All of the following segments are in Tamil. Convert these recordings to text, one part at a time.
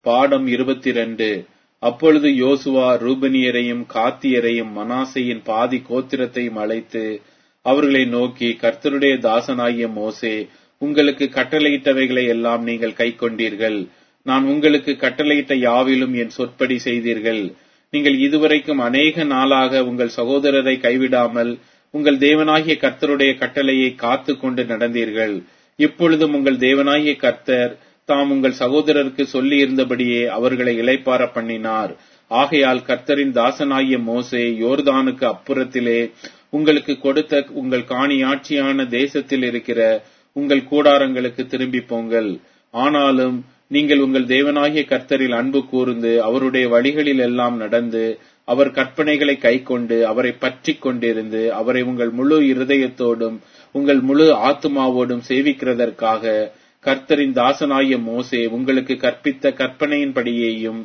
பாடம் இருபத்தி ரெண்டு அப்பொழுது யோசுவா ரூபனியரையும் காத்தியரையும் மனாசையின் பாதி கோத்திரத்தையும் அழைத்து அவர்களை நோக்கி கர்த்தருடைய தாசனாகிய மோசே உங்களுக்கு கட்டளையிட்டவைகளை எல்லாம் நீங்கள் கைக்கொண்டீர்கள் நான் உங்களுக்கு கட்டளையிட்ட யாவிலும் என் சொற்படி செய்தீர்கள் நீங்கள் இதுவரைக்கும் அநேக நாளாக உங்கள் சகோதரரை கைவிடாமல் உங்கள் தேவனாகிய கர்த்தருடைய கட்டளையை காத்து கொண்டு நடந்தீர்கள் இப்பொழுதும் உங்கள் தேவனாகிய கர்த்தர் தாம் உங்கள் சகோதரருக்கு சொல்லி இருந்தபடியே அவர்களை இளைப்பார பண்ணினார் ஆகையால் கர்த்தரின் தாசனாகிய மோசே யோர்தானுக்கு அப்புறத்திலே உங்களுக்கு கொடுத்த உங்கள் காணியாட்சியான தேசத்தில் இருக்கிற உங்கள் கூடாரங்களுக்கு திரும்பி போங்கள் ஆனாலும் நீங்கள் உங்கள் தேவனாகிய கர்த்தரில் அன்பு கூர்ந்து அவருடைய வழிகளில் எல்லாம் நடந்து அவர் கற்பனைகளை கைக்கொண்டு அவரை பற்றி கொண்டிருந்து அவரை உங்கள் முழு இருதயத்தோடும் உங்கள் முழு ஆத்மாவோடும் சேவிக்கிறதற்காக கர்த்தரின் தாசனாகிய மோசே உங்களுக்கு கற்பித்த கற்பனையின்படியேயும்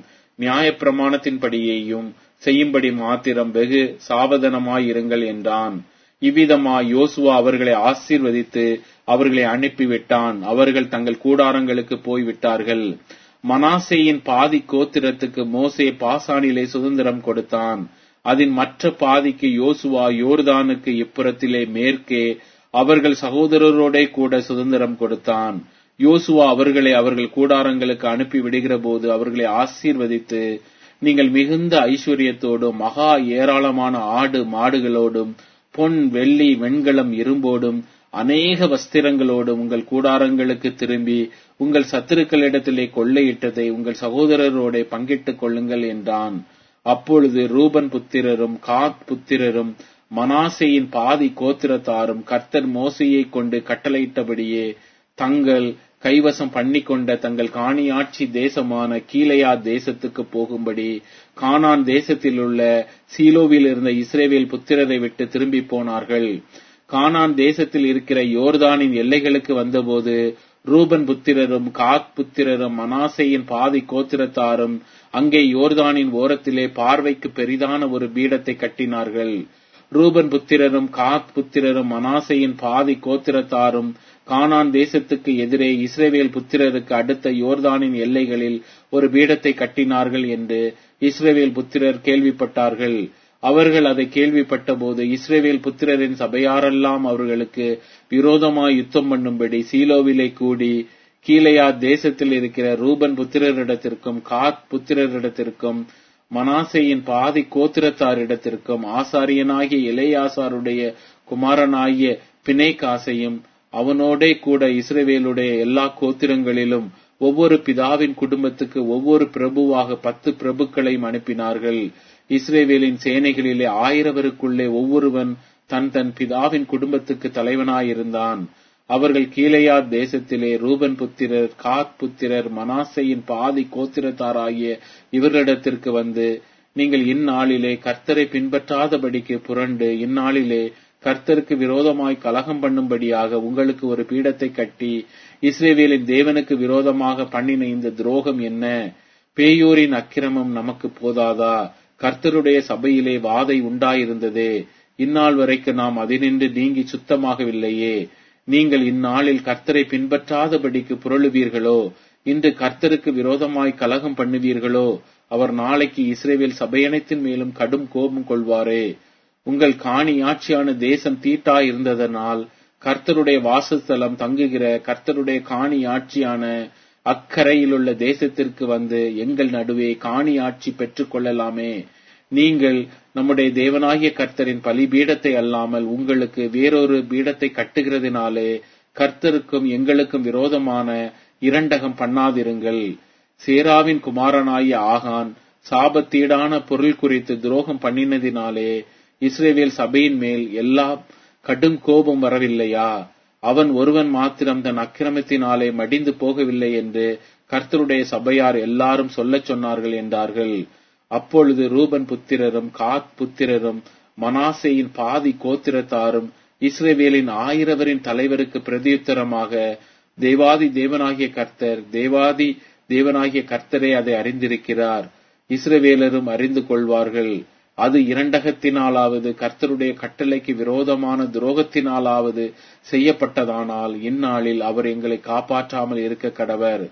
நியாயப்பிரமாணத்தின்படியேயும் செய்யும்படி மாத்திரம் வெகு சாவதனமாயிருங்கள் என்றான் இவ்விதமா யோசுவா அவர்களை ஆசீர்வதித்து அவர்களை அனுப்பிவிட்டான் அவர்கள் தங்கள் கூடாரங்களுக்கு போய்விட்டார்கள் மனாசேயின் பாதி கோத்திரத்துக்கு மோசே பாசானிலே சுதந்திரம் கொடுத்தான் அதன் மற்ற பாதிக்கு யோசுவா யோர்தானுக்கு இப்புறத்திலே மேற்கே அவர்கள் சகோதரரோட கூட சுதந்திரம் கொடுத்தான் யோசுவா அவர்களை அவர்கள் கூடாரங்களுக்கு அனுப்பி விடுகிற போது அவர்களை ஆசீர்வதித்து நீங்கள் மிகுந்த ஐஸ்வர்யத்தோடும் மகா ஏராளமான ஆடு மாடுகளோடும் பொன் வெள்ளி வெண்கலம் இரும்போடும் அநேக வஸ்திரங்களோடும் உங்கள் கூடாரங்களுக்கு திரும்பி உங்கள் சத்துருக்களிடத்திலே கொள்ளையிட்டதை உங்கள் சகோதரரோட பங்கிட்டுக் கொள்ளுங்கள் என்றான் அப்பொழுது ரூபன் புத்திரரும் காத் புத்திரரும் மனாசையின் பாதி கோத்திரத்தாரும் கர்த்தர் மோசையை கொண்டு கட்டளையிட்டபடியே தங்கள் கைவசம் பண்ணிக்கொண்ட தங்கள் காணியாட்சி தேசமான கீழையா தேசத்துக்கு போகும்படி கானான் தேசத்தில் உள்ள சீலோவில் இருந்த இஸ்ரேவேல் புத்திரரை விட்டு திரும்பி போனார்கள் கானான் தேசத்தில் இருக்கிற யோர்தானின் எல்லைகளுக்கு வந்தபோது ரூபன் புத்திரரும் காத் புத்திரரும் மனாசையின் பாதி கோத்திரத்தாரும் அங்கே யோர்தானின் ஓரத்திலே பார்வைக்கு பெரிதான ஒரு பீடத்தை கட்டினார்கள் ரூபன் புத்திரரும் காத் புத்திரரும் மனாசையின் பாதி கோத்திரத்தாரும் கானான் தேசத்துக்கு எதிரே இஸ்ரேவேல் புத்திரருக்கு அடுத்த யோர்தானின் எல்லைகளில் ஒரு பீடத்தை கட்டினார்கள் என்று இஸ்ரேவேல் புத்திரர் கேள்விப்பட்டார்கள் அவர்கள் அதை கேள்விப்பட்ட போது இஸ்ரேவேல் புத்திரரின் சபையாரெல்லாம் அவர்களுக்கு விரோதமாய் யுத்தம் பண்ணும்படி சீலோவிலே கூடி கீழையா தேசத்தில் இருக்கிற ரூபன் புத்திரரிடத்திற்கும் காத் புத்திரரிடத்திற்கும் மனாசையின் பாதி கோத்திரத்தாரிடத்திற்கும் ஆசாரியனாகிய இளையாசாருடைய குமாரனாகிய பிணைகாசையும் அவனோடே கூட இஸ்ரேவேலுடைய எல்லா கோத்திரங்களிலும் ஒவ்வொரு பிதாவின் குடும்பத்துக்கு ஒவ்வொரு பிரபுவாக பத்து பிரபுக்களையும் அனுப்பினார்கள் இஸ்ரேவேலின் சேனைகளிலே ஆயிரவருக்குள்ளே ஒவ்வொருவன் தன் தன் பிதாவின் குடும்பத்துக்கு தலைவனாயிருந்தான் அவர்கள் கீழையா தேசத்திலே ரூபன் புத்திரர் காத் புத்திரர் மனாசையின் பாதி கோத்திரத்தாராகிய இவர்களிடத்திற்கு வந்து நீங்கள் இந்நாளிலே கர்த்தரை பின்பற்றாதபடிக்கு புரண்டு இந்நாளிலே கர்த்தருக்கு விரோதமாய் கலகம் பண்ணும்படியாக உங்களுக்கு ஒரு பீடத்தை கட்டி இஸ்ரேவேலின் தேவனுக்கு விரோதமாக பண்ணின இந்த துரோகம் என்ன பேயோரின் அக்கிரமம் நமக்கு போதாதா கர்த்தருடைய சபையிலே வாதை உண்டாயிருந்ததே இந்நாள் வரைக்கும் நாம் அதினின்று நீங்கி சுத்தமாகவில்லையே நீங்கள் இந்நாளில் கர்த்தரை பின்பற்றாதபடிக்கு புரளுவீர்களோ இன்று கர்த்தருக்கு விரோதமாய் கலகம் பண்ணுவீர்களோ அவர் நாளைக்கு இஸ்ரேவேல் சபையனைத்தின் மேலும் கடும் கோபம் கொள்வாரே உங்கள் காணி ஆட்சியான தேசம் தீட்டா இருந்ததனால் கர்த்தருடைய வாசஸ்தலம் தங்குகிற கர்த்தருடைய காணி ஆட்சியான அக்கறையிலுள்ள தேசத்திற்கு வந்து எங்கள் நடுவே காணி ஆட்சி பெற்றுக் கொள்ளலாமே நீங்கள் நம்முடைய தேவனாகிய கர்த்தரின் பலிபீடத்தை அல்லாமல் உங்களுக்கு வேறொரு பீடத்தை கட்டுகிறதினாலே கர்த்தருக்கும் எங்களுக்கும் விரோதமான இரண்டகம் பண்ணாதிருங்கள் சேராவின் குமாரனாகிய ஆகான் சாபத்தீடான பொருள் குறித்து துரோகம் பண்ணினதினாலே இஸ்ரேவேல் சபையின் மேல் எல்லா கடும் கோபம் வரவில்லையா அவன் ஒருவன் மாத்திரம் தன் அக்கிரமத்தினாலே மடிந்து போகவில்லை என்று கர்த்தருடைய சபையார் எல்லாரும் சொல்லச் சொன்னார்கள் என்றார்கள் அப்பொழுது ரூபன் புத்திரரும் காத் புத்திரரும் மனாசேயின் பாதி கோத்திரத்தாரும் இஸ்ரேவேலின் ஆயிரவரின் தலைவருக்கு பிரதியுத்தரமாக தேவாதி தேவனாகிய கர்த்தர் தேவாதி தேவனாகிய கர்த்தரே அதை அறிந்திருக்கிறார் இஸ்ரவேலரும் அறிந்து கொள்வார்கள் அது இரண்டகத்தினாலாவது கர்த்தருடைய கட்டளைக்கு விரோதமான துரோகத்தினாலாவது செய்யப்பட்டதானால் இந்நாளில் அவர் எங்களை காப்பாற்றாமல் இருக்க கடவர்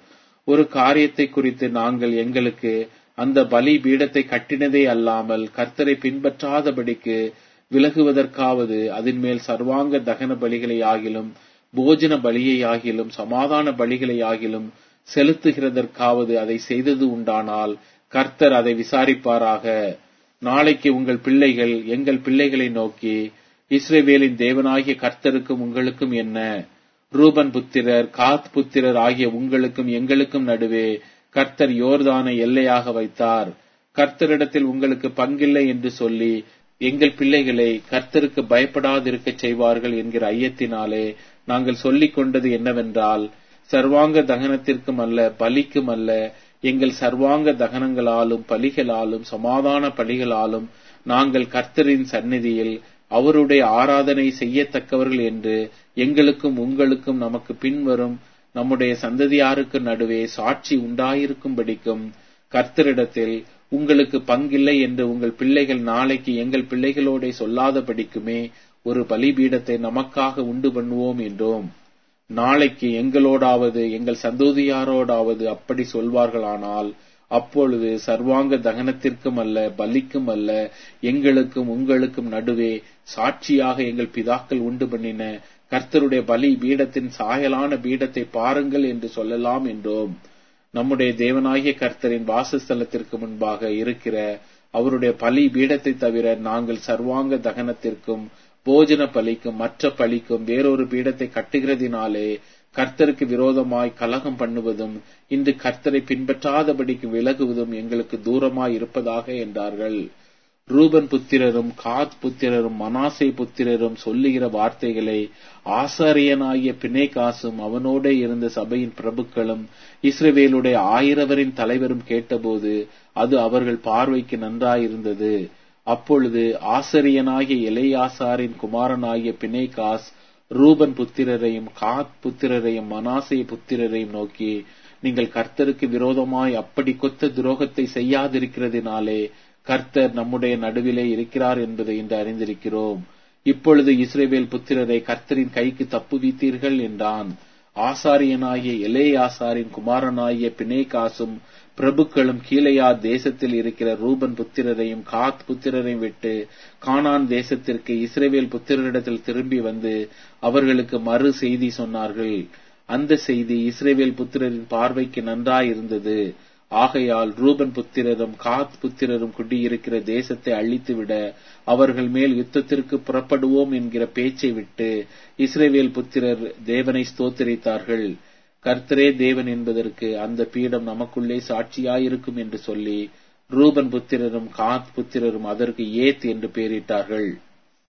ஒரு காரியத்தை குறித்து நாங்கள் எங்களுக்கு அந்த பலி பீடத்தை கட்டினதே அல்லாமல் கர்த்தரை பின்பற்றாதபடிக்கு விலகுவதற்காவது அதன் மேல் சர்வாங்க தகன பலிகளை ஆகிலும் போஜன பலியை ஆகிலும் சமாதான பலிகளை ஆகிலும் செலுத்துகிறதற்காவது அதை செய்தது உண்டானால் கர்த்தர் அதை விசாரிப்பாராக நாளைக்கு உங்கள் பிள்ளைகள் எங்கள் பிள்ளைகளை நோக்கி இஸ்ரேவேலின் தேவனாகிய கர்த்தருக்கும் உங்களுக்கும் என்ன ரூபன் புத்திரர் காத் புத்திரர் ஆகிய உங்களுக்கும் எங்களுக்கும் நடுவே கர்த்தர் யோர்தானை எல்லையாக வைத்தார் கர்த்தரிடத்தில் உங்களுக்கு பங்கில்லை என்று சொல்லி எங்கள் பிள்ளைகளை கர்த்தருக்கு பயப்படாதிருக்க செய்வார்கள் என்கிற ஐயத்தினாலே நாங்கள் சொல்லிக் கொண்டது என்னவென்றால் சர்வாங்க தகனத்திற்கும் அல்ல பலிக்கும் அல்ல எங்கள் சர்வாங்க தகனங்களாலும் பலிகளாலும் சமாதான பலிகளாலும் நாங்கள் கர்த்தரின் சந்நிதியில் அவருடைய ஆராதனை செய்யத்தக்கவர்கள் என்று எங்களுக்கும் உங்களுக்கும் நமக்கு பின்வரும் நம்முடைய சந்ததியாருக்கு நடுவே சாட்சி உண்டாயிருக்கும்படிக்கும் கர்த்தரிடத்தில் உங்களுக்கு பங்கில்லை என்று உங்கள் பிள்ளைகள் நாளைக்கு எங்கள் பிள்ளைகளோட சொல்லாதபடிக்குமே ஒரு பலிபீடத்தை நமக்காக உண்டு பண்ணுவோம் என்றோம் நாளைக்கு எங்களோடாவது எங்கள் சந்தோதியாரோடாவது அப்படி சொல்வார்களானால் அப்பொழுது சர்வாங்க தகனத்திற்கும் அல்ல பலிக்கும் அல்ல எங்களுக்கும் உங்களுக்கும் நடுவே சாட்சியாக எங்கள் பிதாக்கள் உண்டு பண்ணின கர்த்தருடைய பலி பீடத்தின் சாயலான பீடத்தை பாருங்கள் என்று சொல்லலாம் என்றோம் நம்முடைய தேவனாகிய கர்த்தரின் வாசஸ்தலத்திற்கு முன்பாக இருக்கிற அவருடைய பலி பீடத்தை தவிர நாங்கள் சர்வாங்க தகனத்திற்கும் போஜன பலிக்கும் மற்ற பலிக்கும் வேறொரு பீடத்தை கட்டுகிறதினாலே கர்த்தருக்கு விரோதமாய் கலகம் பண்ணுவதும் இன்று கர்த்தரை பின்பற்றாதபடிக்கு விலகுவதும் எங்களுக்கு தூரமாய் இருப்பதாக என்றார்கள் ரூபன் புத்திரரும் காத் புத்திரரும் மனாசை புத்திரரும் சொல்லுகிற வார்த்தைகளை ஆசாரியனாகிய பிணைகாசும் அவனோட இருந்த சபையின் பிரபுக்களும் இஸ்ரவேலுடைய ஆயிரவரின் தலைவரும் கேட்டபோது அது அவர்கள் பார்வைக்கு நன்றாயிருந்தது அப்பொழுது ஆசிரியனாகிய இளையாசாரின் குமாரனாகிய பிணைகாஸ் ரூபன் புத்திரரையும் காத் புத்திரரையும் மனாசை புத்திரரையும் நோக்கி நீங்கள் கர்த்தருக்கு விரோதமாய் அப்படி கொத்த துரோகத்தை செய்யாதிருக்கிறதினாலே கர்த்தர் நம்முடைய நடுவிலே இருக்கிறார் என்பதை இன்று அறிந்திருக்கிறோம் இப்பொழுது இஸ்ரேவேல் புத்திரரை கர்த்தரின் கைக்கு தப்புவித்தீர்கள் என்றான் ஆசாரியனாகிய எலேயாசாரின் குமாரனாகிய பிணைகாசும் பிரபுக்களும் கீழையா தேசத்தில் இருக்கிற ரூபன் புத்திரரையும் காத் புத்திரரையும் விட்டு கானான் தேசத்திற்கு இஸ்ரேவேல் புத்திரரிடத்தில் திரும்பி வந்து அவர்களுக்கு மறு செய்தி சொன்னார்கள் அந்த செய்தி இஸ்ரேவேல் புத்திரரின் பார்வைக்கு நன்றாயிருந்தது ஆகையால் ரூபன் புத்திரரும் காத் புத்திரரும் குடியிருக்கிற தேசத்தை அழித்துவிட அவர்கள் மேல் யுத்தத்திற்கு புறப்படுவோம் என்கிற பேச்சை விட்டு இஸ்ரேவேல் புத்திரர் தேவனை ஸ்தோத்தரித்தார்கள் கர்த்தரே தேவன் என்பதற்கு அந்த பீடம் நமக்குள்ளே சாட்சியாயிருக்கும் என்று சொல்லி ரூபன் புத்திரரும் காத் புத்திரரும் அதற்கு ஏத் என்று பெயரிட்டார்கள்